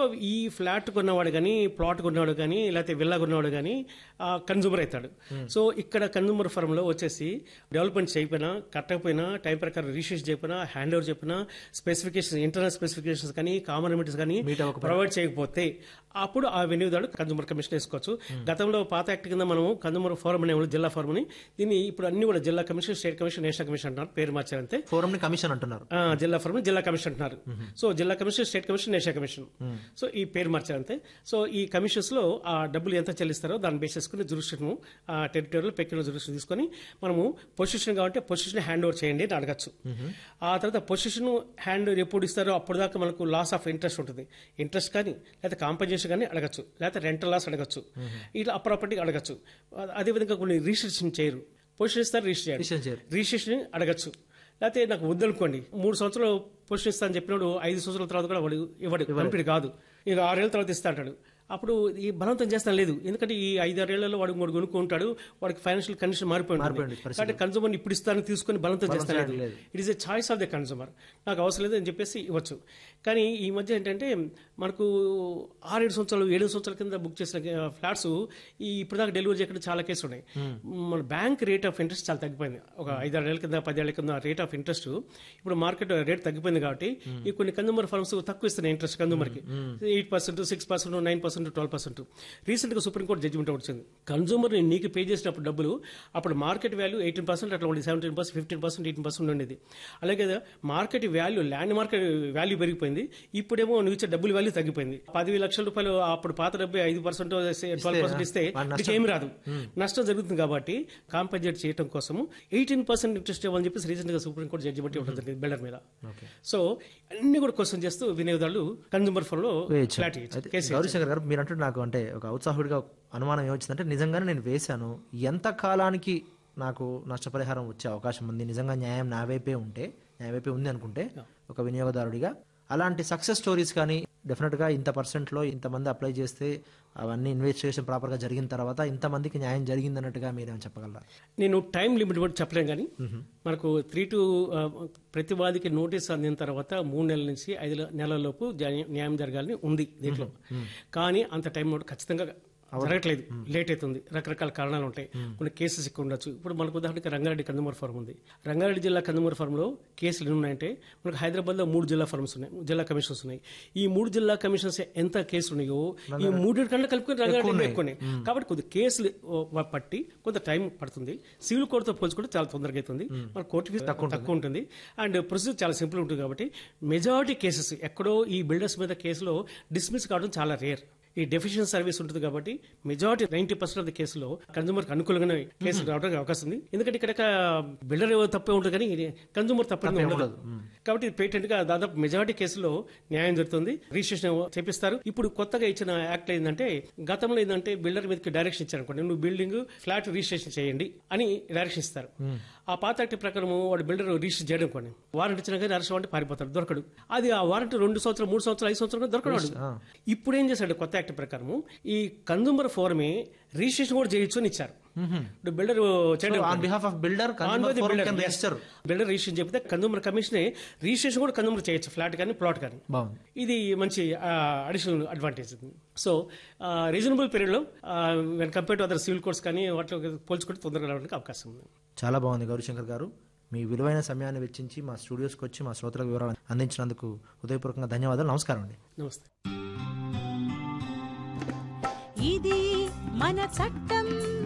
ఈ ఫ్లాట్ కొన్నవాడు కానీ ప్లాట్ కొన్నవాడు కానీ లేకపోతే విల్లా కొన్నవాడు కానీ కన్జ్యూమర్ అవుతాడు సో ఇక్కడ కన్జ్యూమర్ ఫర్మ్ లో వచ్చేసి డెవలప్మెంట్ చేయకపోయినా కట్టకపోయినా టైం ప్రకారం రిజిస్ట్రేషన్ చేయకపోయినా హ్యాండ్ ఓవర్ చెప్పినా స్పెసిఫికేషన్ ఇంటర్నల్ స్పెసిఫికేషన్స్ కానీ కామన్ లిమిట్స్ కానీ Meet అవ్వకపోయినా. ప్రొవైడ్ చేయకపోతే అప్పుడు ఆ వినియోగదారుడు కన్జ్యూమర్ కమిషన్ వేసుకోవచ్చు గతంలో పాత యాక్ట్ కింద మనము కన్జ్యూమర్ ఫోరం అనే వాళ్ళు జిల్లా ఫోరం ని దీన్ని ఇప్పుడు అన్ని కూడా జిల్లా commission state commission national commission అంటున్నారు పేరు మార్చారంతే ఫోరం ని కమిషన్ అంటున్నారు ఆ, జిల్లా ఫోరం జిల్లా కమిషన్ అంటున్నారు సో జిల్లా commission state commission national commission so ఈ పేరు మార్చారంతే సో ఈ కమిషన్స్ లో ఆ డబ్బులు ఎంత చెల్లిస్తారో దాన్ని బేస్ చేసుకుని జురిస్టిక్షన్ ఆ టెరిటరీలో పెక్యులర్ జురిస్టిక్షన్ తీసుకొని మనము పొజిషన్ కాబట్టి పొజిషన్ హ్యాండ్ ఓవర్ చేయండి అని అడగచ్చు ఆ తర్వాత పొజిషన్ హ్యాండ్ ఓవర్ ఎప్పుడు ఇస్తారో అప్పుడు దాకా మనకు లాస్ ఆఫ్ ఇంట్రెస్ట్ ఉంటుంది ఇంట్రెస్ట్ కానీ లేకపోతే కాంపన్సేషన్ కానీ అడగచ్చు లేకపోతే రెంటల్ లాస్ అడగచ్చు ఇట్లా ప్రాపర్టీ అడగచ్చు అదేవిధంగా కొన్ని రిజిస్ట్రేషన్ చేయరు పొజిషన్ ఇస్తారు రిజిస్టర్ Registration చేయాలి చేయరు. రిజిస్ట్రేషన్ అడగచ్చు లేకపోతే నాకు వద్దనుకోండి మూడు సంవత్సరాలు పోషన్ ఇస్తా అని చెప్పినప్పుడు ఐదు సంవత్సరాల తర్వాత కూడా వాడు ఇవ్వడు కంపెనీ కాదు ఇక ఆరేళ్ల తర్వాత ఇస్తా అంటాడు అప్పుడు ఈ బలవంతం చేస్తాను లేదు ఎందుకంటే ఈ ఐదారేళ్లలో వాడు ఇంకోటి కొనుక్కుంటాడు వాడికి ఫైనాన్షియల్ కండిషన్ మారిపోయి ఉంటుంది మారిపోయింది పరిస్థితి. కాబట్టి కన్సూమర్ ఇప్పుడు ఇస్తాను తీసుకొని బలవంతం చేస్తాను చేయడం లేదు. It is a choice of the consumer నాకు అవసరం లేదు అని చెప్పేసి ఇవ్వచ్చు కానీ ఈ మధ్య ఏంటంటే మనకు ఆరేడు సంవత్సరాలు ఏడు సంవత్సరాల కింద బుక్ చేసిన ఫ్లాట్స్ ఈ ఇప్పుడు దాకా డెలివరీ చేయకుండా చాలా కేసులు ఉన్నాయి మన బ్యాంక్ రేట్ ఆఫ్ ఇంట్రెస్ట్ చాలా తగ్గిపోయింది ఒక ఐదారేళ్ల కింద పదేళ్ల కింద రేట్ ఆఫ్ ఇంట్రెస్ట్ ఇప్పుడు మార్కెట్ రేట్ తగ్గిపోయింది కాబట్టి ఈ కొన్ని కన్సూమర్ ఫర్మ్స్ తక్కువ ఇస్తున్నాయి ఇంట్రెస్ట్ కన్సూమర్ కి eight percent six percent nine percent twelve percent recent గా సుప్రీంకోర్టు జడ్జిమెంట్ వచ్చింది కన్సూమర్ నీకు పే చేసినప్పుడు డబ్బులు అప్పుడు మార్కెట్ వాల్యూ ఎయిటీన్ పర్సెంట్ అట్లా ఉండేది seventeen percent fifteen percent eighteen percent ఉండేది అలాగే market value land market value పెరిగిపోయింది ఇప్పుడేమో నువ్వు ఇచ్చే డబ్బుల వాల్యూ తగ్గిపోయింది పదివేల లక్షల రూపాయలు అప్పుడు పాత డబ్బు ఐదు పర్సెంట్ ట్వెల్వ్ పర్సెంట్ ఇస్తే వాడి నష్టం. నీకు ఏమి రాదు నష్టం జరుగుతుంది కాబట్టి కాంపెన్సేట్ చేయడం కోసం ఎయిటీన్ పర్సెంట్ ఇంట్రెస్ట్ ఇవ్వాలని చెప్పేసి రీసెంట్ గా సుప్రీంకోర్టు జడ్జిమెంట్ ఇవ్వడం జరిగింది బిల్డర్ మీద సో అన్ని కూడా క్వశ్చన్ చేస్తూ వినియోగదారులు కన్సూమర్ ఫోన్ లో వేయచ్చు ఫ్లాట్ ఇవ్వచ్చు అయితే కేసు గౌరీశంకర్ గారు మీరు అంటుంటే నాకు అంటే ఒక ఔత్సాహుడిగా అనుమానం ఏమొచ్చిందంటే నిజంగానే నేను వేశాను ఎంత కాలానికి నాకు నష్టపరిహారం వచ్చే అవకాశం ఉంది నిజంగా న్యాయం నా వైపే ఉంటే న్యాయ వైపే ఉంది అనుకుంటే ఒక వినియోగదారుడిగా అలాంటి సక్సెస్ స్టోరీస్ కానీ డెఫినెట్ గా ఇంత పర్సెంట్ లో ఇంతమంది అప్లై చేస్తే అవన్నీ ఇన్వెస్టిగేషన్ ప్రాపర్ గా జరిగిన తర్వాత ఇంతమందికి న్యాయం జరిగింది అన్నట్టుగా మీరేమైనా చెప్పగలరా నేను టైం లిమిట్ బట్టి చెప్పలేం కానీ మనకు త్రీ టు ప్రతి వాదికి నోటీస్ అందిన తర్వాత మూడు నెలల నుంచి ఐదు నెలల లోపు జా- న్యాయం జరగాలని ఉంది దీంట్లో కానీ అంత టైం నోట్ ఖచ్చితంగా జరగట్లేదు లేట్ అవుతుంది రకరకాల కారణాలు ఉంటాయి కొన్ని కేసెస్ ఎక్కువ ఉండొచ్చు ఇప్పుడు మనకు ఉదాహరణకి రంగారెడ్డి కందుమూరు ఫార్మ్ ఉంది రంగారెడ్డి జిల్లా కందుమూరు ఫార్మ్ లో కేసులు ఎన్ని ఉన్నాయంటే మనకు హైదరాబాద్ లో మూడు జిల్లా ఫార్మ్స్ ఉన్నాయి జిల్లా కమిషన్స్ ఉన్నాయి ఈ మూడు జిల్లా కమిషన్స్ ఎంత కేసులు ఉన్నాయో ఈ మూడు కన్నా కలుపుకొని రంగారెడ్డి ఎక్కువ ఉన్నాయి కాబట్టి కొద్ది కేసులు ఓ, పట్టి కొంత టైం పడుతుంది సివిల్ కోర్టుతో పోల్చుకుంటే చాలా తొందరగా అవుతుంది మన కోర్టు ఫీజు తక్కువ ఉంటుంది అండ్ ప్రొసీజర్ చాలా సింపుల్ ఉంటుంది కాబట్టి మెజారిటీ కేసెస్ ఎక్కడో ఈ బిల్డర్స్ మీద కేసులో డిస్మిస్ కావడం చాలా రేర్ ఈ డెఫిషియన్ సర్వీస్ ఉంటుంది కాబట్టి majority ninety percent of the కేసులో కన్సూమర్ కి అనుకూలంగానే కేసులు రావడానికి అవకాశం ఉంది ఎందుకంటే ఇక్కడ బిల్డర్ తప్పే ఉంటుంది కానీ కన్సూమర్ తప్పే ఉండదు కాబట్టి పేటెంట్ గా దాదాపు మెజారిటీ కేసులో న్యాయం జరుగుతుంది రిజిస్ట్రేషన్ చేపిస్తారు ఇప్పుడు కొత్తగా ఇచ్చిన యాక్ట్ ఏంటంటే గతంలో ఏంటంటే బిల్డర్ మీదకి డైరెక్షన్ ఇచ్చారు అనుకోండి నువ్వు బిల్డింగ్ ఫ్లాట్ రిజిస్ట్రేషన్ చేయండి అని డైరెక్షన్ ఇస్తారు ఆ పాత యాక్ట్ ప్రకారం వాడు బిల్డర్ రిజిస్టర్ చేయడం కొన్ని వారంటీ ఇచ్చినా కానీ అరెస్ట్ అంటే పారిపోతాడు దొరకడు అది ఆ వారంటీ రెండు సంవత్సరాలు మూడు సంవత్సరాలు ఐదు సంవత్సరాలు దొరకడు వాడు. ఇప్పుడు ఏం చేశాడు కొత్త యాక్ట్ ప్రకారం ఈ కన్సూమర్ ఫోరమే రిజిస్ట్రేషన్ కూడా చేయొచ్చు అని ఇచ్చారు ఇప్పుడు బిల్డర్ చేయడం on behalf of builder register builder registration చెప్తే కన్సూమర్ కమిషన్ రిజిస్ట్రేషన్ కూడా కన్సూమర్ చేయొచ్చు ఫ్లాట్ కానీ ప్లాట్ కానీ బాగుంది ఇది మంచి additional advantage so reasonable period లో when compare to other civil courts కానీ వాటిలో పోల్చుకుంటే తొందరగా రావడానికి అవకాశం ఉంది చాలా బాగుంది గౌరీశంకర్ గారు మీ విలువైన సమయాన్ని వెచ్చించి మా స్టూడియోస్కి వచ్చి మా శ్రోతలకు వివరాలు అందించినందుకు హృదయపూర్వకంగా ధన్యవాదాలు నమస్కారం అండి నమస్తే ఇది మన చట్టం